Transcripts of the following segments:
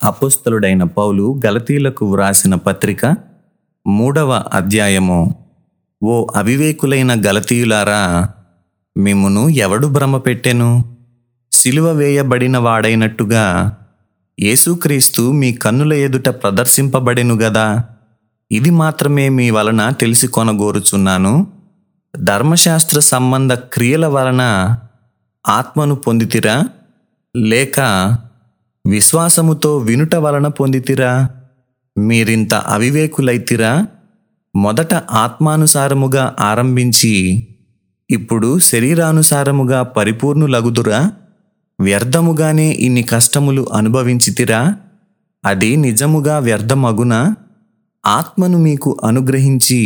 అపుస్తలుడైన పౌలు గలతీలకు వ్రాసిన పత్రిక మూడవ అధ్యాయము ఓ అవివేకులైన గలతీయులారా మిమ్మును ఎవడు భ్రమ పెట్టెను సిలువ వేయబడిన వాడైనట్టుగా యేసుక్రీస్తు మీ కన్నుల ఎదుట ప్రదర్శింపబడెను గదా ఇది మాత్రమే మీ వలన తెలిసి కొనగోరుచున్నాను ధర్మశాస్త్ర సంబంధ క్రియల వలన ఆత్మను పొందితిరా లేక విశ్వాసముతో వినుట వలన పొందితిరా మీరింత అవివేకులైతిరా మొదట ఆత్మానుసారముగా ఆరంభించి ఇప్పుడు శరీరానుసారముగా పరిపూర్ణులగుదురా వ్యర్థముగానే ఇన్ని కష్టములు అనుభవించితిరా అది నిజముగా వ్యర్థమగునా ఆత్మను మీకు అనుగ్రహించి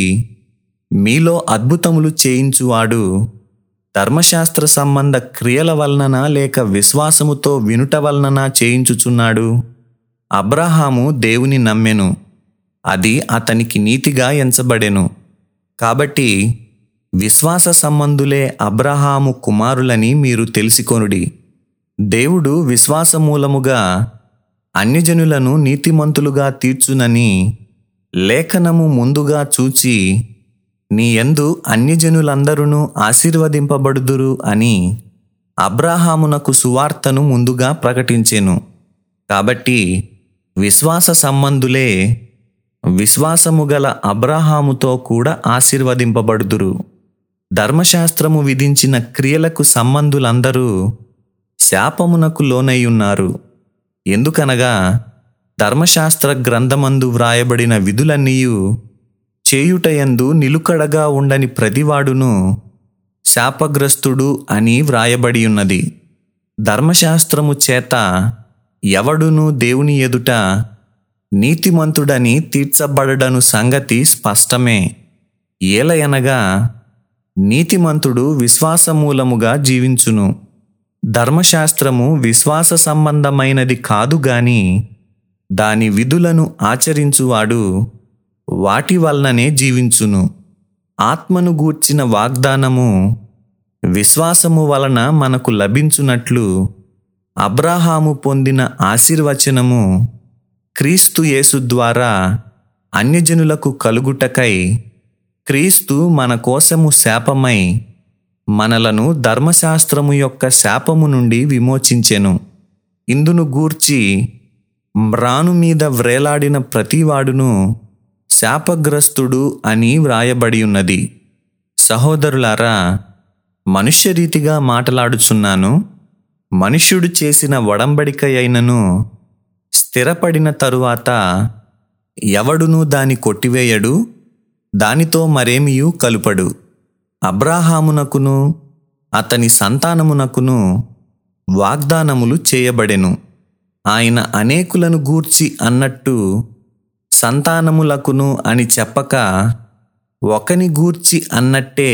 మీలో అద్భుతములు చేయించువాడు ధర్మశాస్త్ర సంబంధ క్రియల వలననా లేక విశ్వాసముతో వినుట వలననా చేయించుచున్నాడు అబ్రహాము దేవుని నమ్మెను అది అతనికి నీతిగా ఎంచబడెను కాబట్టి విశ్వాస సంబంధులే అబ్రహాము కుమారులని మీరు తెలుసుకొనుడి దేవుడు విశ్వాసమూలముగా అన్యజనులను నీతిమంతులుగా తీర్చునని లేఖనము ముందుగా చూచి నీ యందు అన్యజనులందరూ ఆశీర్వదింపబడుదురు అని అబ్రాహామునకు సువార్తను ముందుగా ప్రకటించెను కాబట్టి విశ్వాస సంబంధులే విశ్వాసము గల అబ్రాహాముతో కూడా ఆశీర్వదింపబడుదురు ధర్మశాస్త్రము విధించిన క్రియలకు సంబంధులందరూ శాపమునకు లోనయ్యున్నారు ఎందుకనగా ధర్మశాస్త్ర గ్రంథమందు వ్రాయబడిన విధులన్నీయు చేయుటయందు నిలుకడగా ఉండని ప్రతివాడును శాపగ్రస్తుడు అని వ్రాయబడి ఉన్నది ధర్మశాస్త్రము చేత ఎవడును దేవుని ఎదుట నీతిమంతుడని తీర్చబడడను సంగతి స్పష్టమే ఏలయనగా నీతిమంతుడు విశ్వాసమూలముగా జీవించును ధర్మశాస్త్రము విశ్వాస సంబంధమైనది కాదు గాని దాని విధులను ఆచరించువాడు వాటి వలననే జీవించును ఆత్మను గూర్చిన వాగ్దానము విశ్వాసము వలన మనకు లభించునట్లు అబ్రాహాము పొందిన ఆశీర్వచనము క్రీస్తు యేసు ద్వారా అన్యజనులకు కలుగుటకై క్రీస్తు మన కోసము శాపమై మనలను ధర్మశాస్త్రము యొక్క శాపము నుండి విమోచించెను ఇందును గూర్చి మ్రాను మీద వ్రేలాడిన ప్రతివాడును శాపగ్రస్తుడు అని వ్రాయబడి ఉన్నది సహోదరులారా మనుష్యరీతిగా మాటలాడుచున్నాను మనుష్యుడు చేసిన వడంబడిక అయినను స్థిరపడిన తరువాత ఎవడునూ దాని కొట్టివేయడు దానితో మరేమియూ కలుపడు అబ్రాహామునకును అతని సంతానమునకును వాగ్దానములు చేయబడెను ఆయన అనేకులను గూర్చి అన్నట్టు సంతానములకును అని చెప్పక ఒకని గూర్చి అన్నట్టే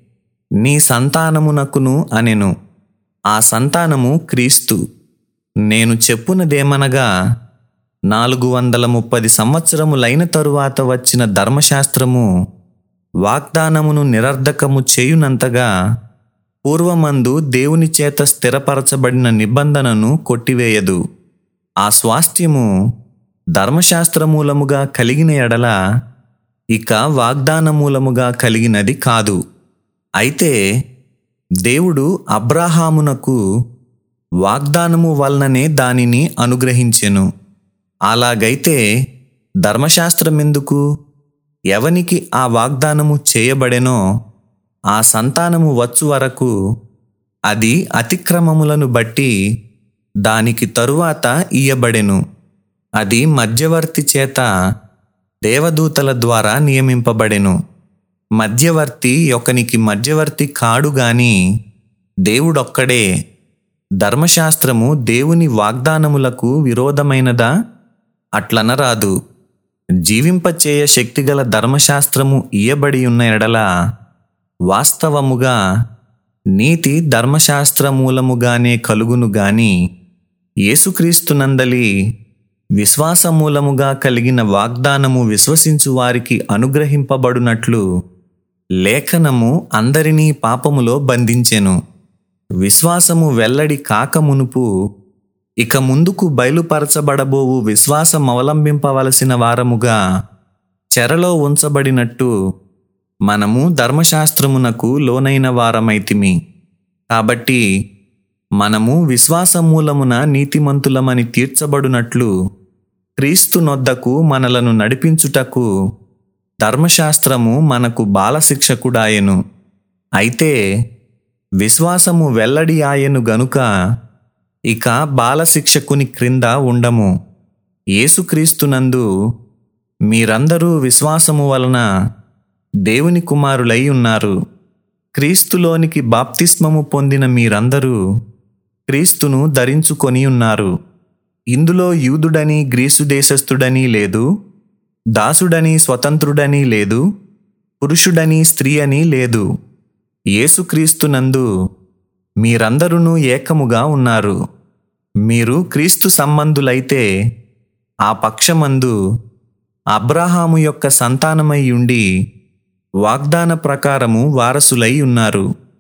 నీ సంతానమునకును అనెను ఆ సంతానము క్రీస్తు నేను చెప్పునదేమనగా నాలుగు వందల ముప్పది సంవత్సరములైన తరువాత వచ్చిన ధర్మశాస్త్రము వాగ్దానమును నిరర్ధకము చేయునంతగా పూర్వమందు దేవుని చేత స్థిరపరచబడిన నిబంధనను కొట్టివేయదు ఆ స్వాస్థ్యము ధర్మశాస్త్రమూలముగా కలిగిన ఎడల ఇక వాగ్దానమూలముగా కలిగినది కాదు అయితే దేవుడు అబ్రాహామునకు వాగ్దానము వలననే దానిని అనుగ్రహించెను అలాగైతే ధర్మశాస్త్రమెందుకు ఎవనికి ఆ వాగ్దానము చేయబడెనో ఆ సంతానము వచ్చు వరకు అది అతిక్రమములను బట్టి దానికి తరువాత ఇయ్యబడెను అది మధ్యవర్తి చేత దేవదూతల ద్వారా నియమింపబడెను మధ్యవర్తి ఒకనికి మధ్యవర్తి కాడు గాని దేవుడొక్కడే ధర్మశాస్త్రము దేవుని వాగ్దానములకు విరోధమైనదా అట్లనరాదు జీవింపచేయ శక్తిగల ధర్మశాస్త్రము ఇయ్యబడి ఉన్న ఎడల వాస్తవముగా నీతి ధర్మశాస్త్రమూలముగానే కలుగును గాని యేసుక్రీస్తునందలి విశ్వాసమూలముగా కలిగిన వాగ్దానము విశ్వసించు వారికి అనుగ్రహింపబడునట్లు లేఖనము అందరినీ పాపములో బంధించెను విశ్వాసము వెల్లడి కాకమునుపు ఇక ముందుకు బయలుపరచబడబోవు విశ్వాసం అవలంబింపవలసిన వారముగా చెరలో ఉంచబడినట్టు మనము ధర్మశాస్త్రమునకు లోనైన వారమైతిమి కాబట్టి మనము విశ్వాసమూలమున నీతిమంతులమని తీర్చబడునట్లు క్రీస్తు నొద్దకు మనలను నడిపించుటకు ధర్మశాస్త్రము మనకు బాలశిక్షకుడాయెను అయితే విశ్వాసము వెల్లడి ఆయను గనుక ఇక బాలశిక్షకుని క్రింద ఉండము యేసుక్రీస్తునందు మీరందరూ విశ్వాసము వలన దేవుని కుమారులై ఉన్నారు క్రీస్తులోనికి బాప్తిస్మము పొందిన మీరందరూ క్రీస్తును ధరించుకొని ఉన్నారు ఇందులో యూదుడని గ్రీసు దేశస్థుడని లేదు దాసుడని స్వతంత్రుడని లేదు పురుషుడని స్త్రీ అని లేదు యేసుక్రీస్తునందు మీరందరూ ఏకముగా ఉన్నారు మీరు క్రీస్తు సంబంధులైతే ఆ పక్షమందు అబ్రాహాము యొక్క సంతానమై ఉండి వాగ్దాన ప్రకారము వారసులై ఉన్నారు